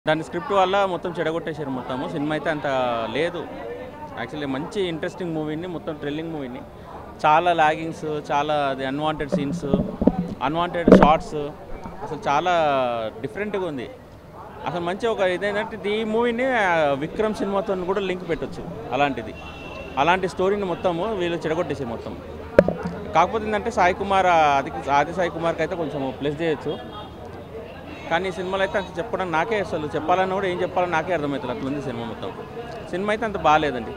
దాని స్క్రిప్ట్ వల్ల మొత్తం చెడగొట్టేశారు మొత్తము సినిమా అయితే అంత లేదు యాక్చువల్లీ మంచి ఇంట్రెస్టింగ్ మూవీని మొత్తం థ్రిల్లింగ్ మూవీని చాలా లాగింగ్స్ చాలా అది అన్వాంటెడ్ సీన్స్ అన్వాంటెడ్ షార్ట్స్ అసలు చాలా డిఫరెంట్గా ఉంది అసలు మంచి ఒక ఇదేంటంటే ఈ మూవీని ఆ, విక్రమ్ సినిమాతో కూడా లింక్ పెట్టొచ్చు అలాంటిది అలాంటి స్టోరీని మొత్తము వీళ్ళు చెడగొట్టేసారు మొత్తం కాకపోతే ఏంటంటే సాయి కుమార్ ఆది ఆది సాయి కుమార్కి అయితే కొంచెం ప్లస్ చేయొచ్చు కానీ ఈ సినిమాలో అయితే అంత చెప్పడం నాకే అసలు చెప్పాలన్నా కూడా ఏం చెప్పాలో నాకే అర్థమవుతుంది అట్లా ఉంది సినిమా మొత్తం సినిమా అయితే అంత బాగాలేదండి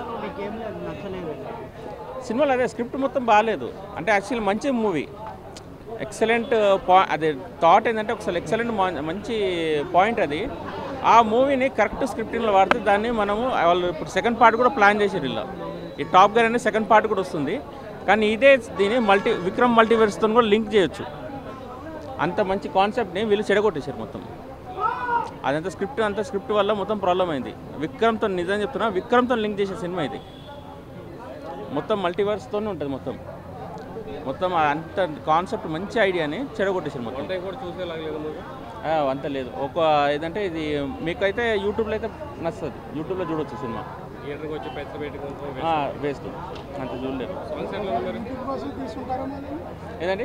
సినిమాలో అదే స్క్రిప్ట్ మొత్తం బాగాలేదు అంటే యాక్చువల్లీ మంచి మూవీ ఎక్సలెంట్ పా అదే థాట్ ఏంటంటే ఒకసారి ఎక్సలెంట్ మంచి పాయింట్ అది ఆ మూవీని కరెక్ట్ స్క్రిప్టింగ్లో వాడితే దాన్ని మనము వాళ్ళు ఇప్పుడు సెకండ్ పార్ట్ కూడా ప్లాన్ చేసారు ఇలా ఈ టాప్ గన్ అనే సెకండ్ పార్ట్ కూడా వస్తుంది కానీ ఇదే దీన్ని మల్టీ విక్రమ్ మల్టీవర్స్తో కూడా లింక్ చేయొచ్చు అంత మంచి కాన్సెప్ట్ని వీళ్ళు చెడగొట్టేశారు మొత్తం అదంతా స్క్రిప్ట్ అంతా స్క్రిప్ట్ వల్ల మొత్తం ప్రాబ్లం అయింది విక్రమ్తో నిజం చెప్తున్నా విక్రమ్తో లింక్ చేసే సినిమా ఇది మొత్తం మల్టీవర్స్తోనే ఉంటుంది మొత్తం మొత్తం అంత కాన్సెప్ట్ మంచి ఐడియాని చెడగొట్టేసారు మొత్తం కూడా చూసేలాగలేదు మూవీ ఆ, అంత లేదు ఒక ఏదంటే ఇది మీకైతే యూట్యూబ్లో అయితే నచ్చుతుంది యూట్యూబ్లో చూడొచ్చు సినిమా థియేటర్కి వచ్చి పైసలు పెట్టుకుంటాం వేస్ట్ అంత చూడలేరు సాంగ్స్ ఎట్లా ఉన్నారు ఏదండి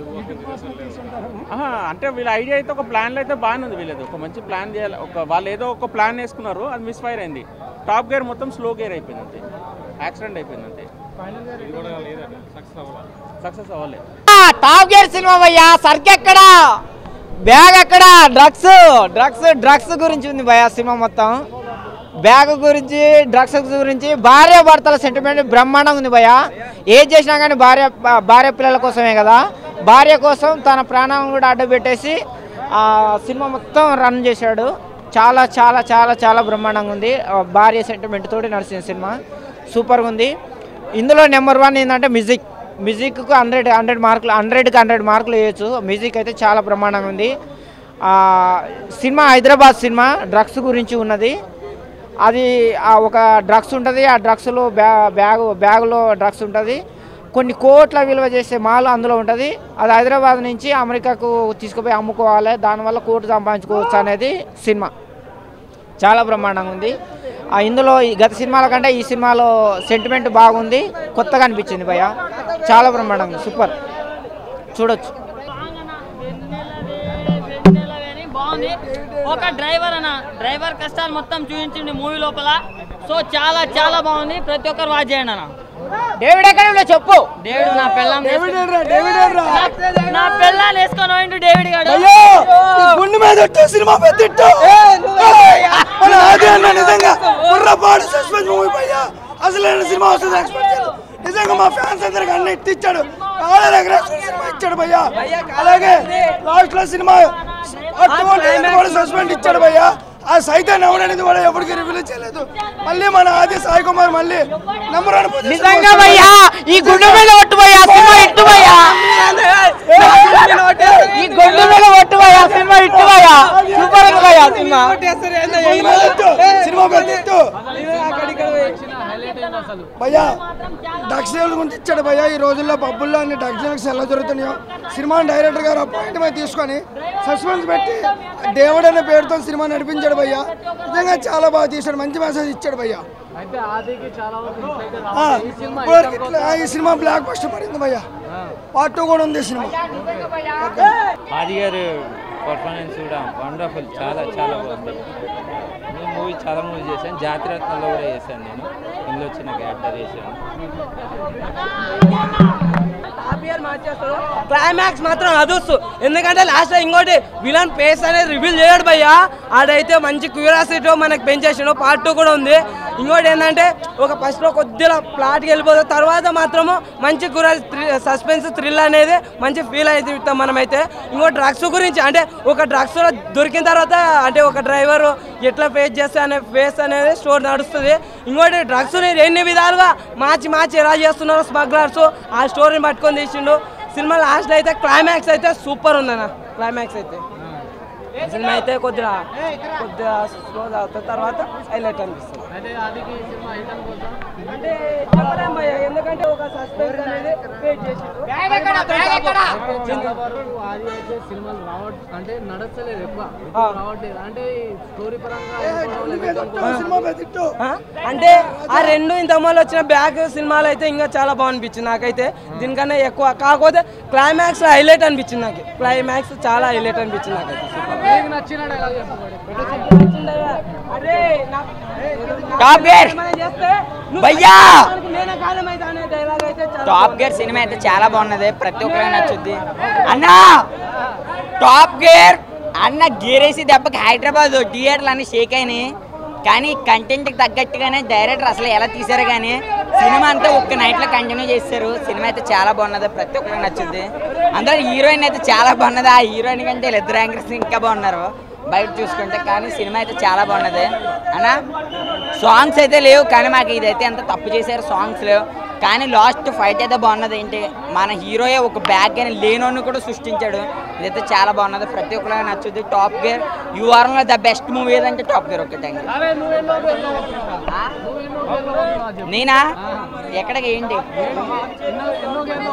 ఆహా, అంటే వీళ్ళ ఐడియా అయితే ఒక ప్లాన్లో అయితే బాగానే ఉంది వీళ్ళది ఒక మంచి ప్లాన్ చేయాలి ఒక వాళ్ళు ఏదో ఒక ప్లాన్ వేసుకున్నారు అది మిస్ ఫైర్ అయింది టాప్ గేర్ మొత్తం స్లో గేర్ అయిపోయింది అంతే యాక్సిడెంట్ అయిపోయింది అంతే ఇది కూడా లేదండి సక్సెస్ అవ్వాలి సక్సెస్ అవ్వలేదు టాప్ గేర్ సినిమా భయ్యా సర్క్ ఎక్కడ బ్యాగ్ ఎక్కడ డ్రగ్స్ డ్రగ్స్ డ్రగ్స్ గురించి ఉంది భయ్యా సినిమా మొత్తం బ్యాగ్ గురించి డ్రగ్స్ గురించి భార్య భర్తల సెంటిమెంట్ బ్రహ్మాండంగా ఉంది భయ్యా ఏం చేసినా కానీ భార్య భార్య పిల్లల కోసమే కదా భార్య కోసం తన ప్రాణం కూడా అడ్డుపెట్టేసి ఆ సినిమా మొత్తం రన్ చేశాడు చాలా చాలా చాలా చాలా బ్రహ్మాండంగా ఉంది ఆ భార్య సెంటిమెంట్ తోటి నడిచిన సినిమా సూపర్గా ఉంది ఇందులో నెంబర్ వన్ ఏంటంటే మ్యూజిక్ మ్యూజిక్కు హండ్రెడ్ హండ్రెడ్ మార్కులు హండ్రెడ్కి హండ్రెడ్ మార్కులు వేయచ్చు మ్యూజిక్ అయితే చాలా బ్రహ్మాండంగా ఉంది ఆ, సినిమా హైదరాబాద్ సినిమా డ్రగ్స్ గురించి ఉన్నది అది ఆ ఒక డ్రగ్స్ ఉంటుంది ఆ డ్రగ్స్లో బ్యా బ్యాగ్ బ్యాగ్లో డ్రగ్స్ ఉంటుంది కొన్ని కోట్ల విలువ చేసే మాల్ అందులో ఉంటుంది అది హైదరాబాద్ నుంచి అమెరికాకు తీసుకుపోయి అమ్ముకోవాలి దానివల్ల కోట్లు సంపాదించుకోవచ్చు అనేది సినిమా చాలా బ్రహ్మాండంగా ఉంది ఆ ఇందులో ఈ గత సినిమాల కంటే ఈ సినిమాలో సెంటిమెంట్ బాగుంది కొత్తగా అనిపించింది భయ్య చాలా బ్రహ్మాండంగా ఉంది సూపర్ చూడొచ్చు బాగుంది ఒక డ్రైవర్ అన్న డ్రైవర్ కష్టాలు మొత్తం చూపించింది మూవీ లోపల సో చాలా చాలా బాగుంది ప్రతి ఒక్కరు వాచ్ చేయండి అన్న డేవిడ్ ఎక్కడ ఉన్నాడో చెప్పు డేవిడ్ నా పెళ్ళాం నా- నా పెళ్ళాన్ని వేసుకొని పోయిండు డేవిడ్ గాడు గుండె మీద ఒట్టు, సినిమా పెద్ద ఇట్టు. మన ఆది అన్న నిజంగా కుర్రపాడు సస్పెన్స్ మూవీ పయ్యా అసలైన సినిమా వస్తుంది ఎక్స్పెక్ట్ చేయలేదు నిజంగా మా ఫ్యాన్స్ అందరికి అన్ని ఇట్టి ఇచ్చాడు కాలర్ ఎగరేసుకుని సినిమా ఇచ్చాడు భయ్యా అలాగే లాస్ట్ లో సినిమా అటువంటి కూడా సస్పెండ్ ఇచ్చాడు భయ్యా ఆ సైతం ఎవడనేది కూడా ఎవరికి రివీల్ చేయలేదు మళ్ళీ మన ఆది సాయి కుమార్ మళ్ళీ నెంబర్ వన్ పొజిషన్ నిజంగా భయ్యా ఈ గుండె మీద ఒట్టు భయ్యా సినిమా ఇట్టు భయ్యా ఈ గుండె మీద ఒట్టు భయ్యా సినిమా ఇట్టు భయ్యా సూపర్ ఉంది భయ్యా సినిమా సినిమా పెద్ద ఇట్టు. సినిమా పెద్ద ఇట్టు. భయ్యా డ్రగ్స్ లెవెల్ గురించి ఇచ్చాడు భయ్యా ఈ రోజుల్లో పబ్బుల్లో అన్ని డ్రగ్స్ లెవెల్స్ ఎలా జరుగుతున్నాయో సినిమా డైరెక్టర్ గారు అపాయింట్ మీద తీసుకొని సస్పెన్స్ పెట్టి దేవుడు అనే పేరుతో సినిమా నడిపించాడు భయ్యా నిజంగా చాలా బాగా తీశాడు మంచి మెసేజ్ ఇచ్చాడు భయ్యా ఆ, ఇప్పటివరకు ఇట్లా ఈ సినిమా బ్లాక్ బస్టర్ పడింది భయ్యా పార్ట్ టూ కూడా ఉంది ఈ సినిమా ఆది గారు పర్ఫార్మెన్స్ కూడా వండర్ఫుల్ చాలా చాలా బాగుంది నేను మూవీ చాలా మూవీ చేశాను జాతిరత్నంలో కూడా చేశాను నేను ఇందులో వచ్చిన క్యారెక్టర్ చేశాను క్లైమాక్స్ మాత్రం అదుస్తు ఎందుకంటే లాస్ట్ లో ఇంకోటి విలన్ ఫేస్ అనేది రివీల్ చేయడు భయ్యా ఆడైతే మంచి క్యూరియాసిటీ మనకు పెంచేసాడు పార్ట్ టూ కూడా ఉంది ఇంకోటి ఏంటంటే ఒక ఫస్ట్ లో కొద్దిగా ప్లాట్కి వెళ్ళిపోతుంది తర్వాత మాత్రము మంచి కూర సస్పెన్స్ థ్రిల్ అనేది మంచి ఫీల్ అయితే ఇస్తాం మనమైతే ఇంకో డ్రగ్స్ గురించి అంటే ఒక డ్రగ్స్ దొరికిన తర్వాత అంటే ఒక డ్రైవర్ ఎట్లా ఫేస్ చేస్తే అనే ఫేస్ అనేది స్టోర్ నడుస్తుంది ఇంకోటి డ్రగ్స్ ఎన్ని విధాలుగా మార్చి మార్చి ఎలా చేస్తున్నారు స్మగ్లర్స్ ఆ స్టోరీని పట్టుకొని తీసిండు సినిమా లాస్ట్ అయితే క్లైమాక్స్ అయితే సూపర్ ఉందన్న క్లైమాక్స్ అయితే సినిమా అయితే కొద్దిగా కొద్దిగా స్లో అవుతుంది తర్వాత హైలైట్ అనిపిస్తుంది అంటే చెప్పలేం భయ్య, ఎందుకంటే ఒక సస్పెన్స్ అనేది create చేసిండ్రు. అది అయితే సినిమాలు రావట్ అంటే నడచలేదు ఎక్కువ ఆ. రావట్లేదు అంటే స్టోరీ పరంగా సినిమా మీద తిట్టు ఆ? అంటే ఆ రెండు ఇంతమంది వచ్చిన బ్యాక్ సినిమాలు అయితే ఇంకా చాలా బాగా అనిపించింది నాకైతే దీనికన్నా ఎక్కువ కాకపోతే క్లైమాక్స్ హైలైట్ అనిపించింది నాకు క్లైమాక్స్ చాలా హైలైట్ అనిపించింది నాకైతే మీకు నచ్చిన డైలాగ్ చెప్పండి అరే నాకు టాప్ గేర్ ఏమైనా చేస్తే నువ్వు భయ్యా! దానికి నేనే కారణమైతే అనే డైలాగ్ అయితే చాలా టాప్ గేర్ సినిమా అయితే చాలా బాగున్నది ప్రతి ఒక్కరికి నచ్చుద్ది అన్న టాప్ గేర్ అన్న గేరేసి దెబ్బకి హైదరాబాద్ థియేటర్లు అన్ని షేక్ అయినాయి కానీ కంటెంట్కి తగ్గట్టుగానే డైరెక్టర్ అసలు ఎలా తీశారు కానీ సినిమా అంతా ఒక్క నైట్లో కంటిన్యూ చేశారు సినిమా అయితే చాలా బాగున్నది ప్రతి ఒక్కరికి నచ్చుద్ది అందులో హీరోయిన్ అయితే చాలా బాగున్నది ఆ హీరోయిన్ కంటే వీళ్ళిద్దరు యాంకర్స్ ఇంకా బాగున్నారు బయట చూసుకుంటే కానీ సినిమా అయితే చాలా బాగున్నది అన్న సాంగ్స్ అయితే లేవు కానీ మాకు ఇదైతే ఎంత తప్పు చేశారు సాంగ్స్ లేవు కానీ లాస్ట్ ఫైట్ అయితే బాగున్నది ఏంటి మన హీరోయే ఒక బ్యాగ్ అని లేనోని కూడా సృష్టించాడు ఇదైతే చాలా బాగున్నది ప్రతి ఒక్కరికి నచ్చుద్ది Top Gear you are the best movie ఏదంటే టాప్ గేర్ ఒకటే అరే నువ్వెన్నో ఎన్నో నువ్వు ఎన్నో ఎన్నో నేనా ఎక్కడికి ఏంటి ఎన్నో ఎన్నో గేర్లో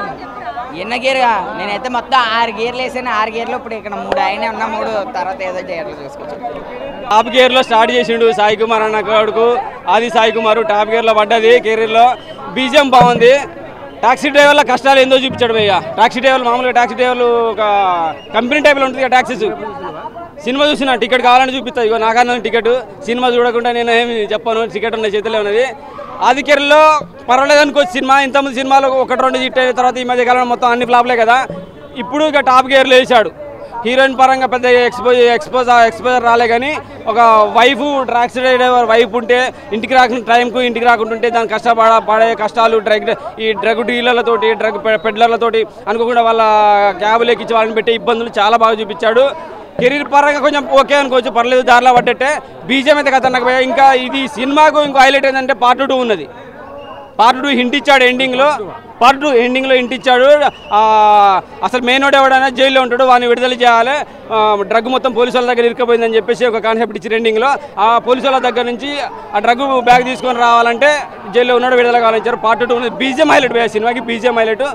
ఎన్న గేర్ నేనైతే మొత్తం ఆరు గేర్లు వేసాను ఆరు గేర్లు ఇప్పుడు ఇక్కడ మూడు అయినా ఉన్న మూడు తర్వాత ఏదో గేర్లు చూసుకోవచ్చు టాప్ గేర్లో స్టార్ట్ చేసిండు సాయి కుమార్ అన్న కొడుకు ఆది సాయి కుమార్ టాప్ గేర్లో పడ్డది కెరీర్లో బీజిఎం బాగుంది టాక్సీ డ్రైవర్ల కష్టాలు ఏందో చూపించాడు భయ్య టాక్సీ డ్రైవర్లు మామూలుగా టాక్సీ డ్రైవర్లు ఒక కంపెనీ టైప్లో ఉంటుంది కదా టాక్సీస్ సినిమా చూసిన టికెట్ కావాలని చూపిస్తా ఇగో నాకన్నా టికెట్ సినిమా చూడకుండా నేను ఏమి చెప్పాను టికెట్ ఉన్న చేతిలో ఉన్నది ఆది కెరీర్లో పర్వాలేదు అనుకోవచ్చు సినిమా ఇంతమంది సినిమాలు ఒకటి రెండు హిట్ అయిన తర్వాత ఈ మధ్య కాలంలో మొత్తం అన్ని ఫ్లాప్లే కదా ఇప్పుడు ఇక టాప్ గేర్లో వేసాడు హీరోయిన్ పరంగా పెద్ద ఎక్స్పోజ్ ఎక్స్పోజ్ ఎక్స్పోజర్ రాలే కానీ ఒక వైఫ్ ట్రాక్సీ డ్రైవర్ వైఫ్ ఉంటే ఇంటికి రాకుండా టైంకు ఇంటికి రాకుంటుంటే దాని కష్టపడ పడే కష్టాలు డ్రగ్ ఈ డ్రగ్ డీలర్లతోటి డ్రగ్ పెడ్లర్లతోటి అనుకోకుండా వాళ్ళ క్యాబులు ఎక్కించి వాళ్ళని పెట్టే ఇబ్బందులు చాలా బాగా చూపించాడు కెరీర్ పరంగా కొంచెం ఓకే అనుకోవచ్చు పర్లేదు దారిలో పడ్డట్టే బీజం అయితే ఖతర్నాక్ పోయా ఇంకా ఇది సినిమాకు ఇంకో హైలైట్ ఏంటంటే పార్ట్ టూ ఉన్నది పార్ట్ టూ హింట్ ఇచ్చాడు ఎండింగ్లో పార్ట్ టూ ఎండింగ్లో హింట్ ఇచ్చాడు ఆ, అసలు మెయిన్ వాడు ఎవడైనా జైల్లో ఉంటాడు వాడిని విడుదల చేయాలి ఆ, డ్రగ్ మొత్తం పోలీసు వాళ్ళ దగ్గర ఇరుక్కుపోయిందని చెప్పేసి ఒక కాన్సెప్ట్ ఇచ్చారు ఎండింగ్లో ఆ పోలీసు వాళ్ళ దగ్గర నుంచి ఆ డ్రగ్ బ్యాగ్ తీసుకొని రావాలంటే జైల్లో ఉన్నాడు విడుదల కావాలని ఇచ్చారు పార్ట్ టూ ఉన్నది బీజిఎం హైలైట్ పోయా సినిమాకి బీజిఎం హైలైట్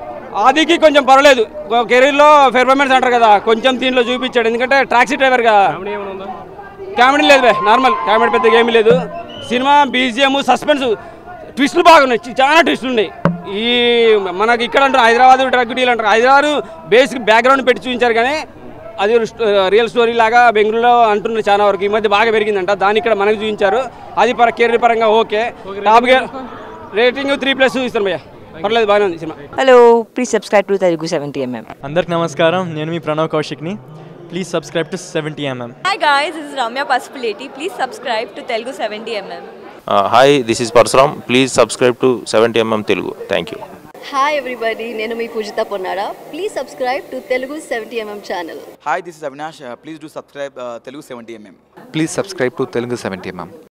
ఆదికి కొంచెం పర్వాలేదు కెరీర్లో పెర్ఫార్మెన్స్ అంటారు కదా కొంచెం దీనిలో చూపించాడు ఎందుకంటే టాక్సీ డ్రైవర్ కదా కామెడీ లేదు బే నార్మల్ కామెడీ పెద్దగా ఏమీ లేదు సినిమా బీజిఎం సస్పెన్స్ ట్విస్టులు బాగున్నాయి చి- చాలా ట్విస్టులు ఉన్నాయి ఈ మనకి ఇక్కడ అంటారు హైదరాబాద్ డ్రగ్ డీల్ అంటారు హైదరాబాద్ బేసిక్ బ్యాక్గ్రౌండ్ పెట్టి చూపించారు కానీ అది రియల్ స్టోరీ లాగా బెంగళూరులో అంటున్నారు చాలా వరకు ఈ మధ్య బాగా పెరిగిందంట దాన్ని ఇక్కడ మనకు చూపించారు అది పర కెరీర్ పరంగా okay Top Gear rating three plus ఇస్తాను భయ్య పర్లేదు బాగానే ఉంది cinema hello please subscribe to Telugu seventy MM అందరికి నమస్కారం నేను మీ ప్రణవ్ కౌశిక్ని please subscribe to seventy MM hi guys this is Ramya Pasupuleti please subscribe to Telugu seventy MM hi this is Parashuram please subscribe to seventy MM Telugu thank you hi everybody నేను మీ Poojitha Ponnada please subscribe to Telugu seventy MM channel hi this is Avinash please do subscribe Telugu seventy MM please subscribe to Telugu seventy MM